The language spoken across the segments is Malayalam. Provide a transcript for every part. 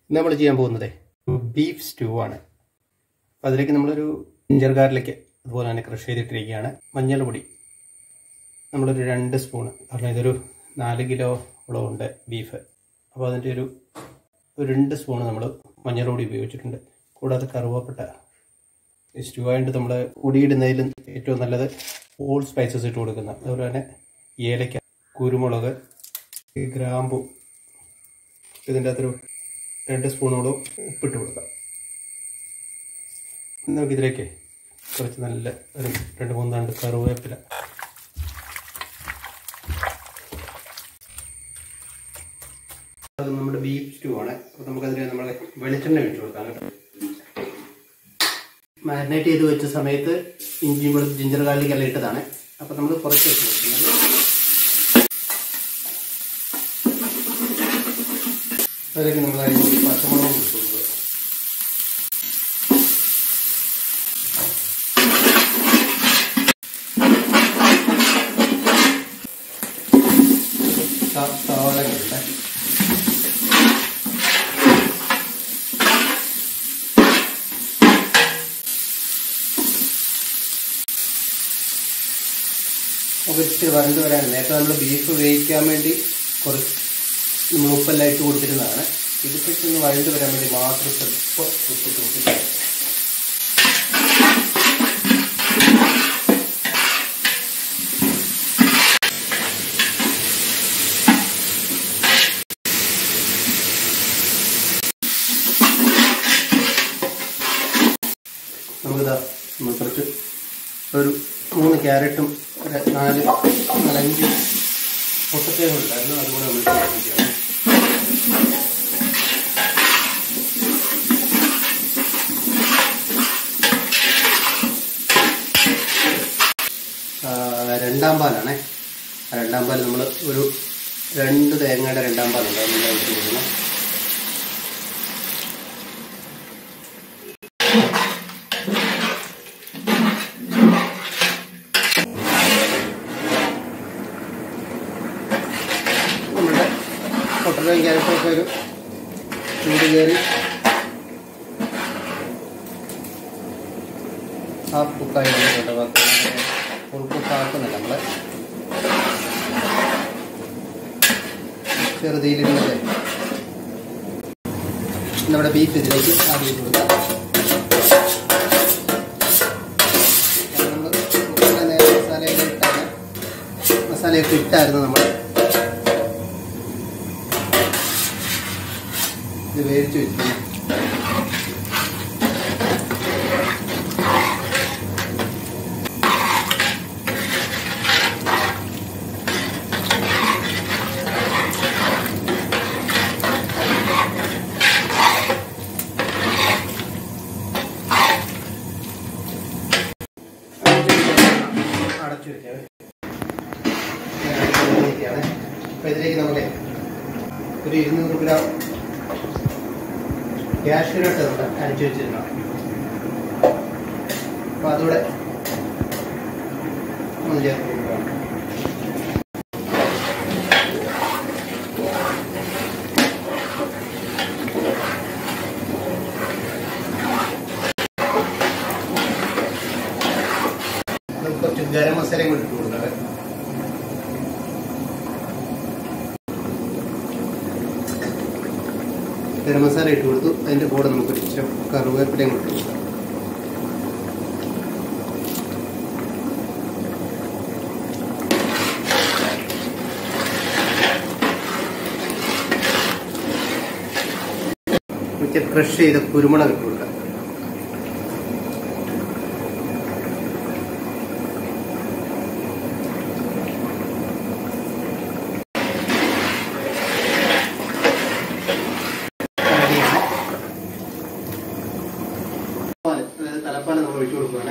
ഇന്ന് നമ്മൾ ചെയ്യാൻ പോകുന്നത് ബീഫ് സ്റ്റൂ ആണ് അപ്പോൾ അതിലേക്ക് നമ്മളൊരു ജിഞ്ചർ ഗാർലിക്ക് അതുപോലെ തന്നെ ക്രഷ് ചെയ്തിട്ടിരിക്കുകയാണ് മഞ്ഞൾപ്പൊടി നമ്മളൊരു രണ്ട് സ്പൂണ് കാരണം ഇതൊരു നാല് കിലോ ഉള്ള ഉണ്ട് ബീഫ് അപ്പോൾ അതിൻ്റെ ഒരു ഒരു രണ്ട് സ്പൂണ് നമ്മൾ മഞ്ഞൾപ്പൊടി ഉപയോഗിച്ചിട്ടുണ്ട് കൂടാതെ കറുവാപ്പട്ട ഈ സ്റ്റൂ ആയിട്ട് നമ്മൾ പൊടിയിടുന്നതിലും ഏറ്റവും നല്ലത് ഓൾ സ്പൈസസ് ഇട്ട് കൊടുക്കുന്ന അതുപോലെ തന്നെ ഏലക്ക കുരുമുളക് ഈ ഗ്രാമ്പു ഇതിൻ്റെ അകത്തൊരു രണ്ട് സ്പൂണോളം ഉപ്പിട്ട് കൊടുക്കാം നമുക്കിതിലേക്ക് കുറച്ച് നല്ല ഒരു രണ്ട് മൂന്ന് രണ്ട് കറിവേപ്പില അത് നമ്മുടെ ബീഫ് സ്റ്റൂ ആണ് അപ്പോൾ നമുക്കതിൽ നമ്മൾ വെളിച്ചെണ്ണ ഒഴിച്ചു കൊടുക്കാം കേട്ടോ മാരിനേറ്റ് ചെയ്ത് വെച്ച സമയത്ത് ഇഞ്ചിയും വെളുത്ത് ജിഞ്ചർ ഗാർലിക് എല്ലാം ഇട്ടതാണ് അപ്പോൾ നമ്മൾ കുറച്ച് വെച്ച് കൊടുക്കുന്നത് അതിലേക്ക് നമ്മൾ അതിന് പച്ചമുളകും ഇട്ട് കൊടുക്കുക സവാളകളുണ്ട് അപ്പോൾ ഇച്ചിരി വരണ്ട് വരാൻ നേരത്തെ നമ്മൾ ബീഫ് വേവിക്കാൻ വേണ്ടി കുറച്ച് നമ്മൾ ഉപ്പെല്ലാം ഇട്ട് കൊടുത്തിരുന്നതാണ് ഇതിപ്പോൾ ഒന്ന് വഴണ്ട് വരാൻ വേണ്ടി മാത്രം സ്വല്പം ഉപ്പിട്ട് കൊടുത്തിട്ട് നമുക്കിതാ നമ്മൾ കുറച്ച് ഒരു മൂന്ന് ക്യാരറ്റും ഒരു നാല് നാലഞ്ച് പൊട്ടത്തേനും ഉണ്ടായിരുന്നു അതുകൂടെ നമ്മൾ ചേർത്തിരിക്കുകയാണ് ആ, രണ്ടാം പാലാണേ ആ രണ്ടാം പാൽ നമ്മൾ ഒരു രണ്ട് തേങ്ങയുടെ രണ്ടാം പാലുണ്ട് അത് നമ്മൾ ഒഴിച്ച് കൊടുക്കണം നമ്മുടെ പൊട്ടലും ക്യാരറ്റൊക്കെ ഒരു ചൂട് കയറി ഹാഫ് കുക്കായി വന്നിട്ടുണ്ട് ഫുൾ കുക്കാക്കുന്നില്ല നമ്മൾ ചെറുതീലിരുന്നത് നമ്മുടെ ബീഫ് ഇതിലേക്ക് ആഡ് ചെയ്ത് കൊടുക്കാം നമ്മൾ നേരെ മസാലയൊക്കെ ഇട്ടാണ് മസാലയൊക്കെ ഇട്ടായിരുന്നു നമ്മൾ ഇത് വേവിച്ച് വെച്ചിരുന്നു അടച്ചു വെക്കാം അപ്പൊ ഇതിലേക്ക് നമുക്ക് ഒരു ഇരുന്നൂറ് ഗ്രാം ക്യാഷ്യൂനട്ട് നമ്മൾ അരച്ചു വെച്ചിരുന്നതാണ് അപ്പോൾ അതുകൂടെ ഒന്ന് ചേർത്ത് കൊടുക്കണം നമുക്ക് കുറച്ച് ഗരം മസാലയും കൂടി ഇട്ട് കൊടുക്കാം ഗരം മസാല ഇട്ട് കൊടുത്തു അതിൻ്റെ കൂടെ നമുക്ക് ഇച്ചിരി കറുവേപ്പിലയും കൂടി ഇട്ട് കൊടുക്കാം ഇച്ചിരി ക്രഷ് ചെയ്ത കുരുമുളക് ഇട്ട് കൊടുക്കാം പാല്, അതായത് തലപ്പാല് നമ്മൾ ഒഴിച്ചു കൊടുക്കുകയാണ്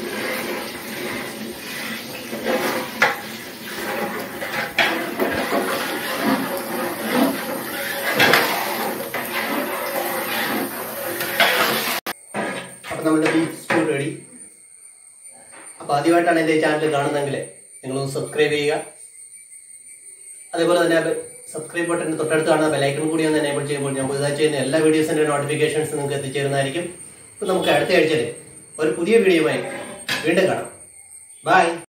അപ്പൊ നമ്മുടെ ബീഫ് സ്റ്റൂ റെഡി അപ്പൊ ആദ്യമായിട്ടാണ് എന്റെ ചാനൽ കാണുന്നതെങ്കിൽ നിങ്ങളൊന്ന് സബ്സ്ക്രൈബ് ചെയ്യുക അതേപോലെ തന്നെ സബ്സ്ക്രൈബ് ബട്ടൺ തൊട്ടടുത്ത് കാണുന്ന ബെലൈക്കൺ കൂടി ഒന്ന് എനേബിൾ ചെയ്യുമ്പോൾ ഞാൻ പുതുതായി ചെയ്യുന്ന എല്ലാ വീഡിയോസിന്റെ നോട്ടിഫിക്കേഷൻസ് നിങ്ങൾക്ക് എത്തിച്ചേരുന്നതായിരിക്കും അപ്പൊ നമുക്ക് അടുത്ത ആഴ്ചയിൽ ഒരു പുതിയ വീഡിയോയുമായി വീണ്ടും കാണാം ബൈ